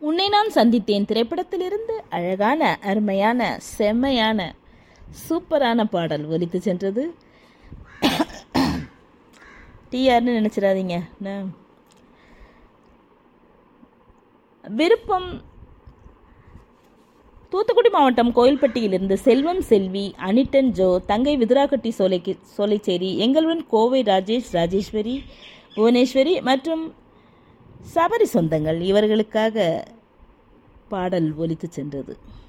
உன்னை நான் சந்தித்தேன் திரைப்படத்திலிருந்து அழகான அருமையான செம்மையான சூப்பரான பாடல் ஒலித்து சென்றது டிஆர்னு நினச்சிடாதீங்க நான் விருப்பம் தூத்துக்குடி மாவட்டம் கோயில்பட்டியிலிருந்து செல்வம் செல்வி அனிட்டன் ஜோ தங்கை விதுராக்கட்டி சோலைக்கு சோலைச்சேரி எங்களுடன் கோவை ராஜேஷ் ராஜேஸ்வரி புவனேஸ்வரி மற்றும் சபரி சொந்தங்கள் இவர்களுக்காக பாடல் ஒலித்து சென்றது